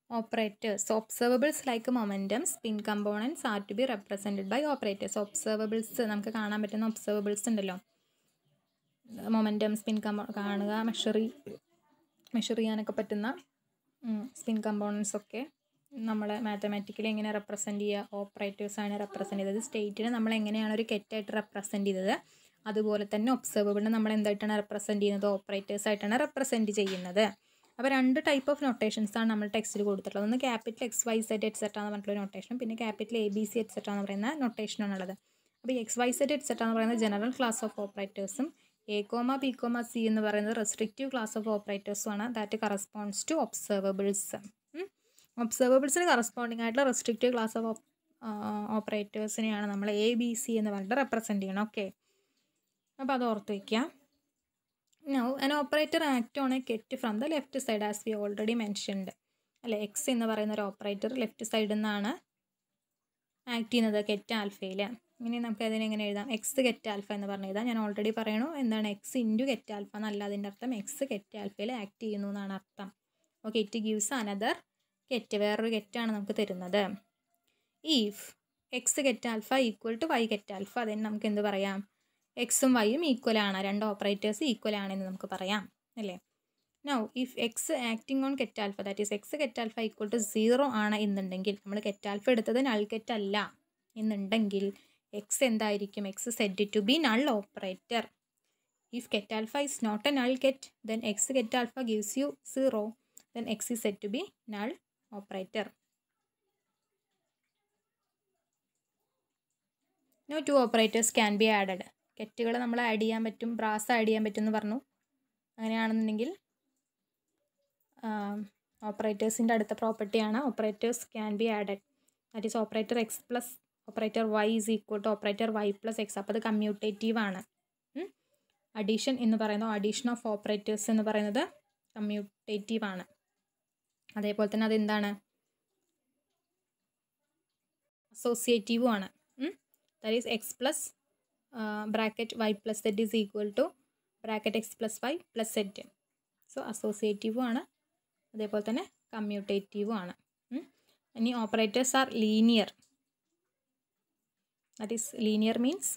Operators observables like momentum spin components are to be represented by operators observables നമുക്ക് കാണാൻ പറ്റുന്ന observables ഉണ്ടല്ലോ momentum spin കമ്പോ കാണുക machinery measure ചെയ്യാനൊക്കെ പറ്റുന്ന സ്പിൻ കമ്പോണൻസ് ഒക്കെ നമ്മൾ മാത്തമാറ്റിക്കലി എങ്ങനെ റെപ്രസെൻറ്റ് ചെയ്യുക ഓപ്പറേറ്റേഴ്സാണ് റെപ്രസെൻറ്റ് ചെയ്തത് സ്റ്റേറ്റിനെ നമ്മൾ എങ്ങനെയാണ് ഒരു കെറ്റായിട്ട് റെപ്രസെൻറ്റ് ചെയ്തത് അതുപോലെ തന്നെ ഒബ്സർവബിളിനെ നമ്മൾ എന്തായിട്ടാണ് റെപ്രസെൻറ്റ് ചെയ്യുന്നത് ഓപ്പറേറ്റേഴ്സ് ആയിട്ടാണ് റെപ്രസെൻറ്റ് ചെയ്യുന്നത് അപ്പോൾ രണ്ട് ടൈപ്പ് ഓഫ് നൊട്ടേഷൻസ് ആണ് നമ്മൾ ടെക്സ്റ്റിൽ കൊടുത്തിട്ടുള്ളത് ഒന്ന് capital X Y Z etcetera എന്ന് പറഞ്ഞിട്ടുള്ള നൊട്ടേഷനും പിന്നെ capital A B C etcetera എന്ന് പറയുന്ന നൊട്ടേഷനാണുള്ളത് അപ്പോൾ എക്സ് വൈ സെറ്റ് എറ്റ്സെട്ര എന്ന് പറയുന്നത് ജനറൽ ക്ലാസ് ഓഫ് ഓപ്പറേറ്റേഴ്സും A comma B comma C എന്ന് പറയുന്നത് റെസ്ട്രിക്റ്റീവ് ക്ലാസ് ഓഫ് ഓപ്പറേറ്റേഴ്സും ആണ് ദാറ്റ് കറസ്പോണ്ട്സ് ടു ഒബ്സർവബിൾസ് ഒബ്സർവബിൾസിന് കറസ്പോണ്ടിങ് ആയിട്ടുള്ള റെസ്ട്രിക്റ്റീവ് ക്ലാസ് ഓഫ് ഓപ്പറേറ്റേഴ്സിനെയാണ് നമ്മൾ എ ബി സി എന്ന് പറഞ്ഞിട്ട് റെപ്രസെൻറ്റ് ചെയ്യണം ഓക്കെ അപ്പോൾ അത് ഓർത്ത് വയ്ക്കുക now an operator act on a get from the left side as we already mentioned അല്ലെ എക്സ് എന്ന് പറയുന്ന ഒരു ഓപ്പറേറ്റർ ലെഫ്റ്റ് സൈഡിൽ നിന്നാണ് ആക്ട് ചെയ്യുന്നത് ഗെറ്റ് ആൽഫയിൽ ഇനി നമുക്ക് അതിനെ എങ്ങനെ എഴുതാം എക്സ് ഗെറ്റ് ആൽഫ എന്ന് പറഞ്ഞ് എഴുതാം ഞാൻ ഓൾറെഡി പറയണു എന്താണ് എക്സ് ഇൻറ്റു ഗെറ്റ് ആൽഫ എന്നല്ല അതിൻ്റെ അർത്ഥം എക്സ് ഗെറ്റ് ആൽഫയിൽ ആക്ട് ചെയ്യുന്നു എന്നാണ് അർത്ഥം okay it gives another ket വേറൊരു ഗെറ്റാണ് നമുക്ക് തരുന്നത് if X ket alpha equal to Y ket alpha അതിന് നമുക്ക് എന്ത് പറയാം എക്സും വൈയും ഈക്വൽ ആണ് രണ്ട് ഓപ്പറേറ്റേഴ്സ് ഈക്വൽ ആണെന്ന് നമുക്ക് പറയാം അല്ലേ now if X acting on ket alpha that is X ket alpha equal to zero ആണ് എന്നുണ്ടെങ്കിൽ നമ്മൾ ഗെറ്റ് ആൽഫ എടുത്തത് നൾ ഗെറ്റ് അല്ല എന്നുണ്ടെങ്കിൽ എക്സ് എന്തായിരിക്കും X set to be null operator if ket alpha is not a null ket then X ket alpha gives you zero then X is set to be null operator no two operators can be added കെറ്റുകൾ നമ്മൾ add ചെയ്യാൻ പറ്റും brass add ചെയ്യാൻ പറ്റും എന്ന് പറഞ്ഞു അങ്ങനെയാണെന്നുണ്ടെങ്കിൽ ഓപ്പറേറ്റേഴ്സിൻ്റെ അടുത്ത പ്രോപ്പർട്ടിയാണ് operators can be added that is operator X plus operator Y is equal to operator Y plus X അപ്പോൾ അത് കമ്മ്യൂട്ടേറ്റീവ് ആണ് അഡീഷൻ എന്ന് പറയുന്നത് അഡീഷൻ ഓഫ് ഓപ്പറേറ്റേഴ്സ് എന്ന് പറയുന്നത് കമ്മ്യൂട്ടേറ്റീവ് ആണ് അതേപോലെ തന്നെ അതെന്താണ് അസോസിയേറ്റീവും ആണ് that is X plus bracket Y plus Z is equal to bracket X plus Y plus Z so അസോസിയേറ്റീവും ആണ് അതേപോലെ തന്നെ കമ്മ്യൂട്ടേറ്റീവും ആണ് ഇനി operators are linear that is linear means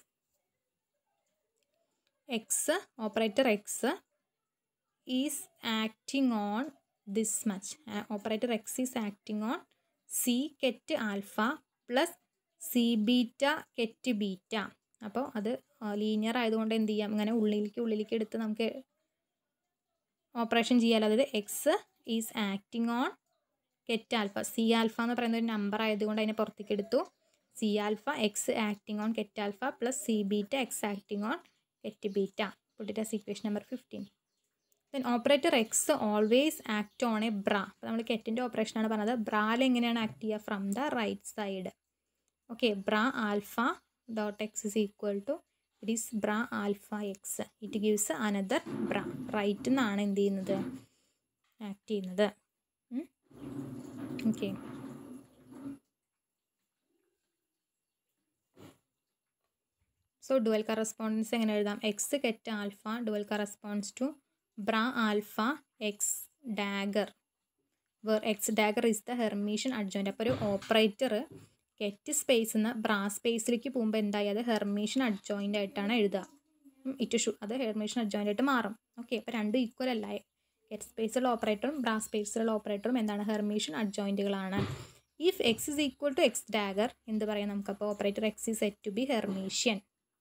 X operator X is acting on this much operator X is acting on C ket alpha plus C beta ket beta അപ്പോൾ അത് linear ആയതുകൊണ്ട് എന്ത് ചെയ്യാം ഇങ്ങനെ ഉള്ളിലേക്ക് ഉള്ളിലേക്ക് എടുത്ത് നമുക്ക് ഓപ്പറേഷൻ ചെയ്യാമല്ലോ അതായത് X is acting on ket alpha C alpha എന്ന് പറയുന്ന ഒരു നമ്പർ ആയതുകൊണ്ട് അതിനെ പുറത്തേക്ക് എടുത്തു C alpha X acting on ket alpha plus C beta X acting on ket beta put it as equation number fifteen then operator X always act on a bra അപ്പോൾ നമ്മൾ കെറ്റിൻ്റെ ഓപ്പറേഷനാണ് പറഞ്ഞത് ബ്രാൽ എങ്ങനെയാണ് ആക്ട് ചെയ്യുക from the right side okay bra alpha dot x is equal to it is bra alpha x it gives another bra right നിന്നാണ് എന്ത് ചെയ്യുന്നത് ആക്ട് ചെയ്യുന്നത് ഓക്കെ സോ ഡുവൽ കറസ്പോണ്ടൻസ് എങ്ങനെ എഴുതാം X ket alpha dual corresponds to bra alpha X dagger where X dagger is the Hermitian adjoint അപ്പോൾ ഒരു operator get സ്പേസിൽ നിന്ന് ബ്രാ സ്പേസിലേക്ക് പോകുമ്പോൾ എന്തായി അത് ഹെർമീഷൻ അഡ്ജോയിൻ്റ് ആയിട്ടാണ് എഴുതുക ഇറ്റ് ഷു അത് ഹെർമീഷൻ അഡ്ജോയിൻ്റ് ആയിട്ട് മാറും ഓക്കെ അപ്പോൾ രണ്ടും ഈക്വൽ അല്ല ഗെറ്റ് സ്പേസിലുള്ള ഓപ്പറേറ്ററും ബ്രാ സ്പേസിലുള്ള ഓപ്പറേറ്ററും എന്താണ് ഹെർമീഷൻ അഡ്ജോയിൻറ്റുകളാണ് if X is equal to X dagger എന്ത് പറയാം നമുക്കപ്പോൾ operator X is set to be Hermitian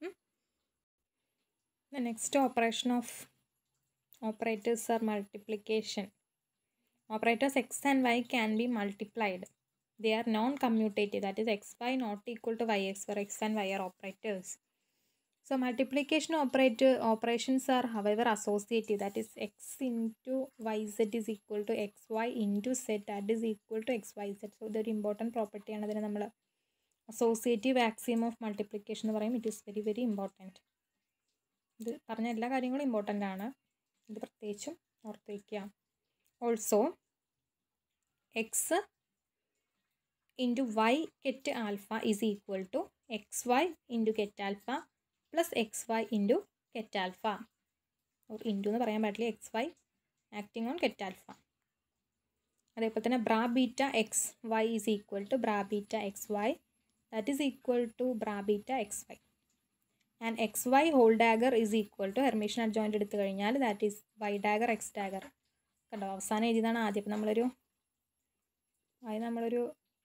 the next operation of operators are multiplication operators X and Y can be multiplied they are non-commutative that is xy not equal to yx where x and y are operators so multiplication operator operations are however associative that is x into yz is equal to xy into z that is equal to xyz so ഇതൊരു important property ആണ് അതിന് നമ്മൾ associative axiom of multiplication എന്ന് പറയും it is very very important ഇത് പറഞ്ഞ എല്ലാ കാര്യങ്ങളും ഇമ്പോർട്ടൻ്റ് ആണ് ഇത് പ്രത്യേകിച്ചും ഓർത്ത് വയ്ക്കുക also X into y get alpha is equal to xy into get alpha plus xy into get alpha or into എന്ന് പറയാൻ പാടില്ല X Y acting on get alpha അതേപോലെ തന്നെ bra beta X Y is equal to bra beta X Y that is equal to bra beta X Y and X Y whole dagger is equal to Hermitian adjoint എടുത്തു കഴിഞ്ഞാൽ that is Y dagger X dagger കണ്ടോ അവസാനം എഴുതിയതാണ് ആദ്യം അപ്പം നമ്മളൊരു അത് നമ്മളൊരു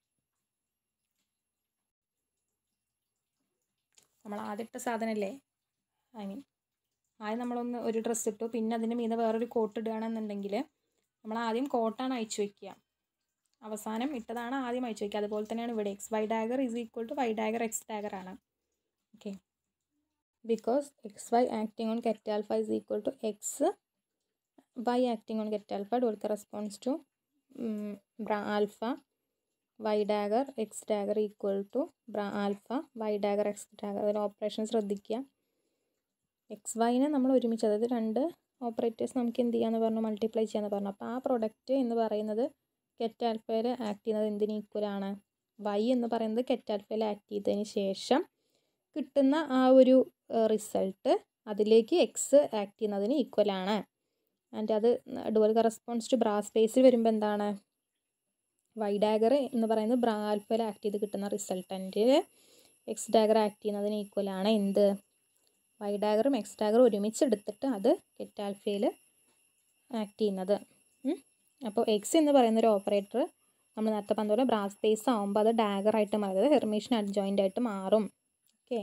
നമ്മൾ ആദ്യത്തെ സാധനമല്ലേ ഐ മീൻ ആദ്യം നമ്മളൊന്ന് ഒരു ഡ്രസ്സ് ഇട്ടു പിന്നെ അതിന് മീതെ വേറൊരു കോട്ട് ഇടുകയാണെന്നുണ്ടെങ്കിൽ നമ്മൾ ആദ്യം കോട്ടാണ് അയച്ചു വയ്ക്കുക അവസാനം ഇട്ടതാണ് ആദ്യം അയച്ചു വയ്ക്കുക അതുപോലെ തന്നെയാണ് ഇവിടെ X Y dagger is equal to Y dagger X dagger ആണ് okay because X Y acting on ket alpha is equal to X Y acting on ket alpha dual corresponds to bra alpha Y dagger X dagger equal to bra alpha Y dagger X dagger അതിൽ operation ശ്രദ്ധിക്കുക X വൈനെ നമ്മൾ ഒരുമിച്ച് അതായത് രണ്ട് operators നമുക്ക് എന്ത് ചെയ്യാന്ന് പറഞ്ഞു മൾട്ടിപ്ലൈ ചെയ്യാന്ന് പറഞ്ഞു അപ്പോൾ ആ പ്രൊഡക്റ്റ് എന്ന് പറയുന്നത് കെറ്റ് ആൽഫയിൽ ആക്ട് ചെയ്യുന്നത് എന്തിന് ഈക്വൽ ആണ് വൈ എന്ന് പറയുന്നത് കെറ്റ് ആൽഫയിൽ ആക്ട് ചെയ്തതിന് ശേഷം കിട്ടുന്ന ആ ഒരു റിസൾട്ട് അതിലേക്ക് എക്സ് ആക്ട് ചെയ്യുന്നതിന് ഈക്വൽ ആണ് ആൻഡ് അത് ഡുവൽ കറസ്പോൺസ് ടു ബ്രാ സ്പേസിൽ വരുമ്പോൾ എന്താണ് വൈ ഡാഗർ എന്ന് പറയുന്നത് ബ്രാ ആൽഫയിൽ ആക്ട് ചെയ്ത് കിട്ടുന്ന റിസൾട്ടൻറ്റിൽ എക്സ് ഡാഗർ ആക്ട് ചെയ്യുന്നതിന് ഈക്വൽ ആണ് എന്ത് വൈ ഡാഗറും എക്സ് ഡാഗറും ഒരുമിച്ച് എടുത്തിട്ട് അത് കെറ്റ് ആൽഫയിൽ ആക്ട് ചെയ്യുന്നത് അപ്പോൾ എക്സ് എന്ന് പറയുന്ന ഒരു ഓപ്പറേറ്റർ നമ്മൾ നേരത്തെ പറഞ്ഞ പോലെ ബ്രാ സ്പേസ് ആകുമ്പോൾ അത് ഡാഗറായിട്ട് മാറുന്നത് ഹെർമീഷൻ അഡ്ജോയിൻ്റ് ആയിട്ട് മാറും ഓക്കെ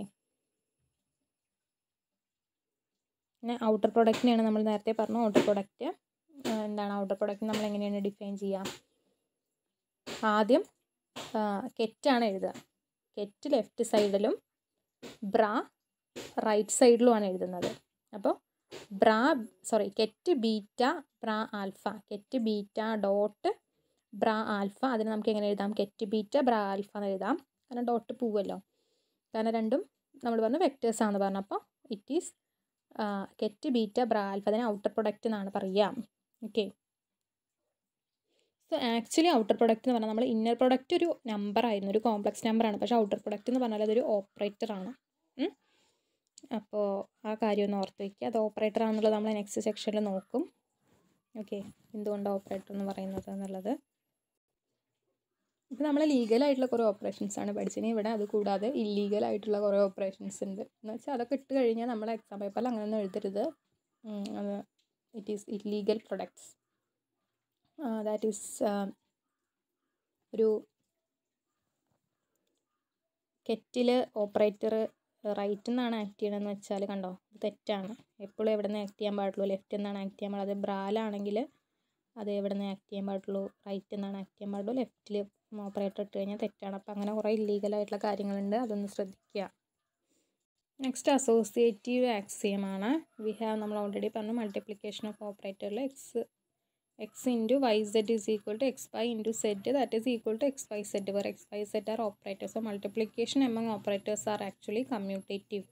പിന്നെ ഔട്ടർ പ്രൊഡക്റ്റിനെയാണ് നമ്മൾ നേരത്തെ പറഞ്ഞു ഔട്ടർ പ്രൊഡക്റ്റ് എന്താണ് ഔട്ടർ പ്രൊഡക്റ്റ് നമ്മൾ എങ്ങനെയാണ് ഡിഫൈൻ ചെയ്യുക ആദ്യം കെറ്റാണ് എഴുതുക കെറ്റ് ലെഫ്റ്റ് സൈഡിലും ബ്രാ റൈറ്റ് സൈഡിലുമാണ് എഴുതുന്നത് അപ്പോൾ bra sorry ket beta bra alpha ket beta dot bra alpha അതിന് നമുക്ക് എങ്ങനെ എഴുതാം കെറ്റ് ബീറ്റ ബ്രാ ആൽഫ എന്ന് എഴുതാം കാരണം ഡോട്ട് പോവുമല്ലോ കാരണം രണ്ടും നമ്മൾ പറഞ്ഞു വെക്റ്റേഴ്സ് ആണെന്ന് പറഞ്ഞു അപ്പോൾ it is ket beta bra alpha അതിന് ഔട്ടർ പ്രൊഡക്റ്റ് എന്നാണ് പറയുക okay so actually outer product എന്ന് പറഞ്ഞാൽ നമ്മൾ ഇന്നർ പ്രൊഡക്റ്റ് ഒരു നമ്പർ ആയിരുന്നു ഒരു കോംപ്ലക്സ് നമ്പറാണ് പക്ഷേ ഔട്ടർ പ്രൊഡക്റ്റ് എന്ന് പറഞ്ഞാൽ അതൊരു ഓപ്പറേറ്ററാണ് അപ്പോൾ ആ കാര്യം ഒന്ന് ഓർത്ത് വയ്ക്കുക അത് ഓപ്പറേറ്റർ ആണെന്നുള്ളത് നമ്മൾ നെക്സ്റ്റ് സെക്ഷനിൽ നോക്കും ഓക്കെ എന്തുകൊണ്ട് ഓപ്പറേറ്റർ എന്ന് പറയുന്നത് എന്നുള്ളത് ഇപ്പോൾ നമ്മൾ ലീഗലായിട്ടുള്ള കുറേ ഓപ്പറേഷൻസ് ആണ് പഠിച്ചത് ഇവിടെ അത് കൂടാതെ ഇല്ലീഗൽ ആയിട്ടുള്ള കുറേ ഓപ്പറേഷൻസ് ഉണ്ട് എന്ന് വെച്ചാൽ അതൊക്കെ ഇട്ട് കഴിഞ്ഞാൽ നമ്മൾ എക്സാം പേപ്പറിൽ അങ്ങനെയൊന്നും എഴുതരുത് അത് it is illegal products that is ഒരു കെറ്റിൽ ഓപ്പറേറ്റർ റൈറ്റിൽ നിന്നാണ് ആക്ട് ചെയ്യണമെന്ന് വെച്ചാൽ കണ്ടോ ഇത് തെറ്റാണ് എപ്പോഴും എവിടെ നിന്ന് ആക്ട് ചെയ്യാൻ പാടുള്ളൂ ലെഫ്റ്റിൽ നിന്നാണ് ആക്ട് ചെയ്യാൻ പാടുള്ളൂ അത് ബ്രാലാണെങ്കിൽ അത് എവിടെ നിന്ന് ആക്ട് ചെയ്യാൻ പാടുള്ളൂ റൈറ്റിൽ നിന്നാണ് ആക്ട് ചെയ്യാൻ പാടുള്ളൂ ലെഫ്റ്റിൽ ഓപ്പറേറ്റർ ഇട്ട് കഴിഞ്ഞാൽ തെറ്റാണ് അപ്പോൾ അങ്ങനെ കുറേ ഇല്ലീഗലായിട്ടുള്ള കാര്യങ്ങളുണ്ട് അതൊന്ന് ശ്രദ്ധിക്കുക നെക്സ്റ്റ് അസോസിയേറ്റീവ് ആക്സിയം ആണ് വി ഹാവ് നമ്മൾ ഓൾറെഡി പറഞ്ഞു മൾട്ടിപ്ലിക്കേഷൻ ഓഫ് ഓപ്പറേറ്ററിൽ X X into Y Z is equal to X Y into Z that is equal to X Y Z where X Y Z are operators so multiplication among operators are actually commutative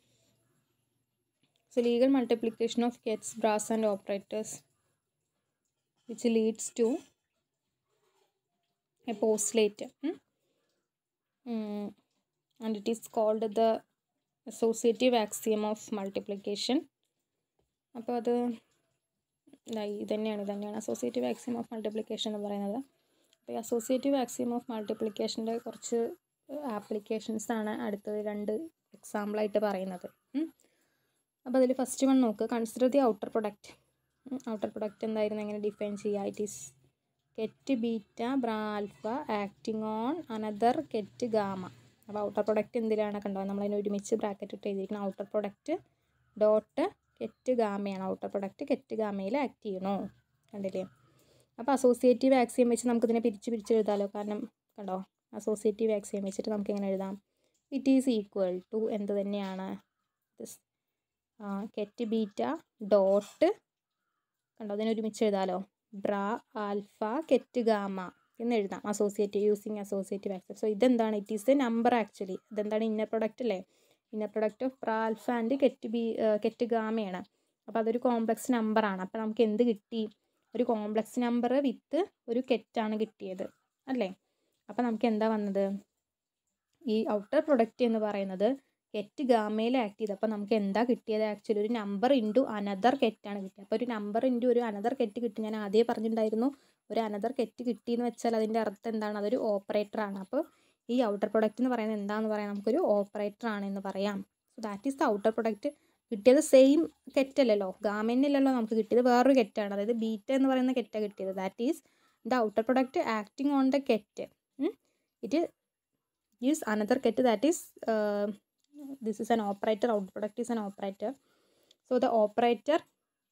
so legal multiplication of kets brass and operators which leads to a postulate hmm? Mm, and it is called the associative axiom of multiplication അപ്പോൾ അത് ഇത് തന്നെയാണ് ഇത് തന്നെയാണ് associative axiom of multiplication എന്ന് പറയുന്നത് അപ്പോൾ ഈ അസോസിയേറ്റീവ് ആക്സിയം ഓഫ് മൾട്ടിപ്ലിക്കേഷൻ്റെ കുറച്ച് ആപ്ലിക്കേഷൻസ് ആണ് അടുത്തത് രണ്ട് എക്സാമ്പിളായിട്ട് പറയുന്നത് അപ്പോൾ അതിൽ ഫസ്റ്റ് വൺ നോക്ക് consider the outer product outer product എന്തായിരുന്നു എങ്ങനെ ഡിഫൈൻ ചെയ്യുക it is ket beta bra alpha acting on another ket gamma അപ്പോൾ ഔട്ടർ പ്രൊഡക്റ്റ് എന്തിലാണ് കണ്ടോ നമ്മളതിന് ഒരുമിച്ച് ബ്രാക്കറ്റ് ഇട്ട് എഴുതിയിരിക്കണം ഔട്ടർ പ്രൊഡക്റ്റ് ഡോട്ട് കെറ്റ് ഗാമയാണ് ഔട്ടർ പ്രൊഡക്റ്റ് കെറ്റ് ഗാമയിൽ ആക്ട് ചെയ്യണോ കണ്ടില്ലേ അപ്പോൾ അസോസിയേറ്റീവ് ആക്സിയം വെച്ച് നമുക്കിതിനെ പിരിച്ച് പിരിച്ച് എഴുതാമല്ലോ കാരണം കണ്ടോ അസോസിയേറ്റീവ് ആക്സിയം വെച്ചിട്ട് നമുക്ക് എങ്ങനെ എഴുതാം ഇറ്റ് ഈസ് ഈക്വൽ ടു എന്ത് തന്നെയാണ് കെറ്റ് ബീറ്റ ഡോട്ട് കണ്ടോ അതിനെ ഒരുമിച്ച് എഴുതാമല്ലോ ബ്രാ ആൽഫ കെറ്റ് ഗാമ എന്ന് എഴുതാം associative using associative axiom so ഇതെന്താണ് it is a number actually ഇതെന്താണ് ഇന്നർ പ്രൊഡക്റ്റ് അല്ലേ inner product of bra alpha and ket B ket ഗാമയാണ് അപ്പോൾ അതൊരു കോംപ്ലക്സ് നമ്പറാണ് അപ്പോൾ നമുക്ക് എന്ത് കിട്ടി ഒരു കോംപ്ലക്സ് നമ്പർ വിത്ത് ഒരു കെറ്റാണ് കിട്ടിയത് അല്ലേ അപ്പോൾ നമുക്ക് എന്താ വന്നത് ഈ ഔട്ടർ പ്രൊഡക്റ്റ് എന്ന് പറയുന്നത് കെറ്റ് ഗാമയിൽ ആക്ട് ചെയ്ത് അപ്പോൾ നമുക്ക് എന്താ കിട്ടിയത് ആക്ച്വലി ഒരു നമ്പർ ഇൻറ്റു അനദർ കെറ്റാണ് കിട്ടിയത് അപ്പോൾ ഒരു നമ്പർ ഇൻറ്റു ഒരു അനദർ കെറ്റ് കിട്ടി ഞാൻ ആദ്യമേ പറഞ്ഞിട്ടുണ്ടായിരുന്നു ഒരു അനദർ കെറ്റ് കിട്ടി എന്ന് വെച്ചാൽ അതിൻ്റെ അർത്ഥം എന്താണ് അതൊരു ഓപ്പറേറ്റർ ആണ് അപ്പോൾ ഈ ഔട്ടർ പ്രൊഡക്റ്റ് എന്ന് പറയുന്നത് എന്താണെന്ന് പറയാം നമുക്കൊരു ഓപ്പറേറ്റർ ആണ് എന്ന് പറയാം so that is the outer product കിട്ടിയത് സെയിം കെറ്റല്ലല്ലോ ഗാമെന്നില്ലല്ലോ നമുക്ക് കിട്ടിയത് വേറൊരു കെറ്റാണ് അതായത് ബീറ്റ എന്ന് പറയുന്ന കെറ്റാണ് കിട്ടിയത് that is the outer product acting on the ket it is another ket that is this is an operator outer product is an operator so the operator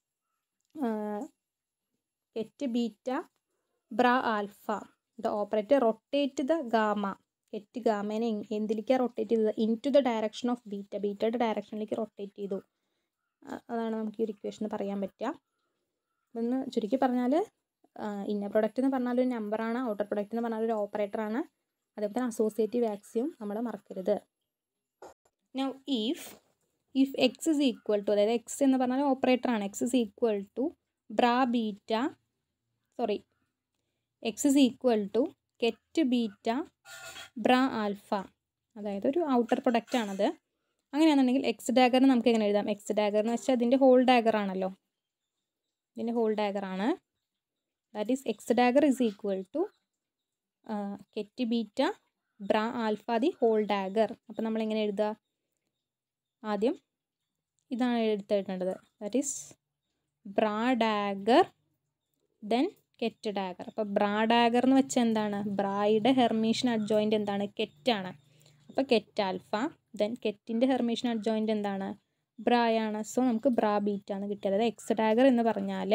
ket beta bra alpha the operator rotate the gamma ket ഗാമേനെ എന്തിലേക്കാണ് rotate ചെയ്തത് into the direction of beta ബീറ്റയുടെ ഡയറക്ഷനിലേക്ക് rotate ചെയ്തു അതാണ് നമുക്ക് ഈ ഒരു ഇക്വേഷന് പറയാൻ പറ്റുക ഇതൊന്ന് ചുരുക്കി പറഞ്ഞാൽ ഇന്ന പ്രൊഡക്റ്റ് എന്ന് പറഞ്ഞാൽ ഒരു നമ്പറാണ് ഔട്ടർ പ്രൊഡക്റ്റ് എന്ന് പറഞ്ഞാൽ ഒരു ഓപ്പറേറ്ററാണ് അതേപോലെ തന്നെ അസോസിയേറ്റീവ് ആക്സിയും നമ്മൾ മറക്കരുത് now if if X is equal to അതായത് എക്സ് എന്ന് പറഞ്ഞാൽ ഓപ്പറേറ്ററാണ് X is equal to bra beta sorry X is equal to ket beta bra alpha അതായത് ഒരു ഔട്ടർ പ്രൊഡക്റ്റ് ആണത് അങ്ങനെയാണെന്നുണ്ടെങ്കിൽ എക്സ് ഡാഗറിന് നമുക്ക് എങ്ങനെ എഴുതാം എക്സ് ഡാഗർ എന്ന് വെച്ചാൽ അതിൻ്റെ ഹോൾ ഡാഗർ ആണല്ലോ ഇതിൻ്റെ ഹോൾ ഡാഗർ ആണ് that is X dagger is equal to ket beta bra alpha the whole dagger അപ്പോൾ നമ്മൾ എങ്ങനെ എഴുതുക ആദ്യം ഇതാണ് എടുത്തെഴുതേണ്ടത് that is bra dagger then ket dagger അപ്പോൾ ബ്രാ ഡാഗർ എന്ന് വെച്ചാൽ എന്താണ് ബ്രായുടെ ഹെർമീഷൻ അഡ്ജോയിൻ്റ് എന്താണ് കെറ്റാണ് അപ്പോൾ കെറ്റ് ആൽഫ ദെൻ കെറ്റിൻ്റെ ഹെർമീഷൻ അഡ്ജോയിൻ്റ് എന്താണ് ബ്രായാണ് സോ നമുക്ക് ബ്രാ ബീറ്റ എന്ന് കിട്ടിയത് അതായത് എക്സ് ഡാഗർ എന്ന് പറഞ്ഞാൽ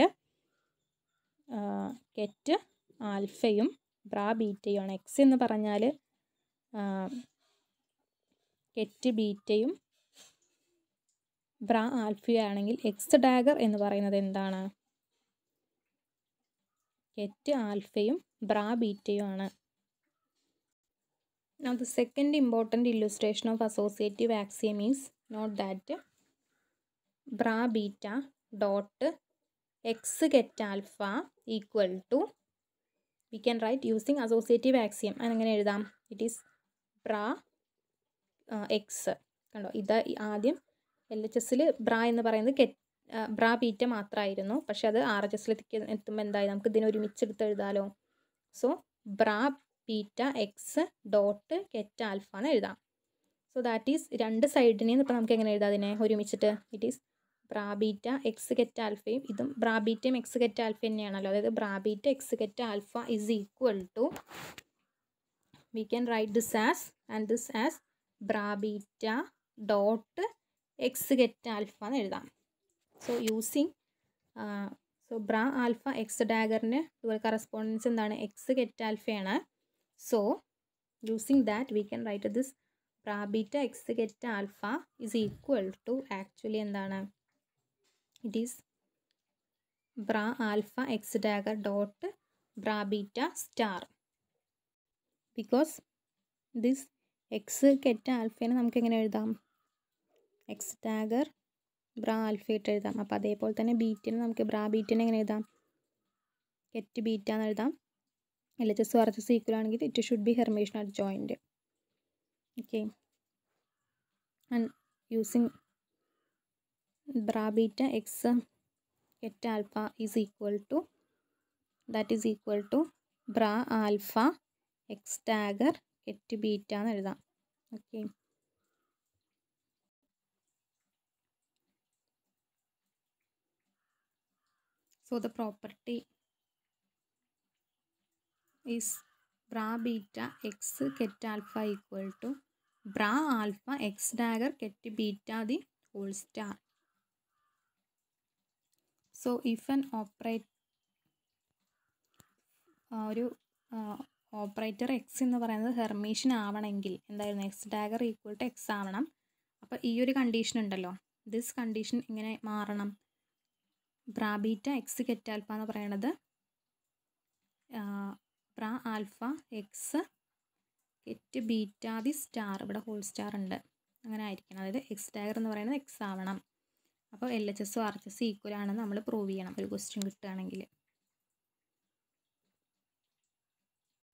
കെറ്റ് ആൽഫയും ബ്രാ ബീറ്റയും ആണ് എക്സ് എന്ന് പറഞ്ഞാൽ കെറ്റ് ബീറ്റയും ബ്രാ ആൽഫയും ആണെങ്കിൽ എക്സ് ഡാഗർ എന്ന് പറയുന്നത് എന്താണ് കെറ്റ് ആൽഫയും ബ്രാ ബീറ്റയും ആണ് Now the second important illustration of associative axiom is note that bra beta dot x get alpha equal to we can write using associative axiom അങ്ങനെ എഴുതാം ഇറ്റ് ഈസ് ബ്രാ എക്സ് കണ്ടോ ഇത് ആദ്യം L H എസ്സിൽ ബ്രാ എന്ന് പറയുന്നത് കെറ്റ് ബ്രാ beta മാത്രമായിരുന്നു പക്ഷെ അത് ആർ എച്ച് എസിലേക്ക് എത്തുമ്പോൾ എന്തായി നമുക്ക് ഇതിനെ ഒരുമിച്ചെടുത്ത് എഴുതാലോ so bra beta X dot ket alpha എന്ന് എഴുതാം സോ ദാറ്റ് ഈസ് രണ്ട് സൈഡിനെയും ഇപ്പോൾ നമുക്ക് എങ്ങനെ എഴുതാം അതിനെ ഒരുമിച്ചിട്ട് it is bra beta X ket ആൽഫയും ഇതും ബ്രാബീറ്റയും എക്സ് കെറ്റ് ആൽഫ തന്നെയാണല്ലോ അതായത് bra beta X ket alpha is equal to we can write this as and this as bra beta dot X ket alpha എന്ന് എഴുതാം so using so bra alpha X ഡാഗറിന് ഇതുപോലെ correspondence എന്താണ് എക്സ് ഗെറ്റ് ആൽഫയാണ് so using that we can write this bra beta X ket alpha is equal to actually എന്താണ് it is bra alpha X dagger dot bra beta star because this X ket ആൽഫേനെ നമുക്ക് എങ്ങനെ എഴുതാം X dagger ബ്രാ alpha ഇട്ട് എഴുതാം അപ്പോൾ അതേപോലെ തന്നെ ബീറ്റിന് നമുക്ക് ബ്രാ ബീറ്റിനെ എങ്ങനെ എഴുതാം കെറ്റ് ബീറ്റ എന്ന് എഴുതാം L H S R H S equal ആണെങ്കിൽ it should be hermitian adjoint okay and using bra beta X ket alpha is equal to that is equal to bra alpha X dagger ket beta എന്ന് എഴുതാം okay So the property is bra beta x ket alpha equal to bra alpha x dagger ket beta the whole star. So if an operate ഒരു operator X എന്ന് പറയുന്നത് hermitian ആവണമെങ്കിൽ എന്തായിരുന്നു X dagger equal to X ആവണം അപ്പോൾ ഈ ഒരു condition ഉണ്ടല്ലോ ദിസ് കണ്ടീഷൻ ഇങ്ങനെ മാറണം ബ്രാബീറ്റ എക്സ് കെറ്റ് ആൽഫ എന്ന് പറയണത് bra alpha X ket beta the star ഇവിടെ ഹോൾ സ്റ്റാർ ഉണ്ട് അങ്ങനെ ആയിരിക്കണം അതായത് എക്സ് ഡാഗർ എന്ന് പറയുന്നത് എക്സ് ആവണം അപ്പോൾ എൽ എച്ച് എസും ആർ എച്ച് എസ് ഈക്വൽ ആണെന്ന് നമ്മൾ പ്രൂവ് ചെയ്യണം ഒരു ക്വസ്റ്റ്യൻ കിട്ടുകയാണെങ്കിൽ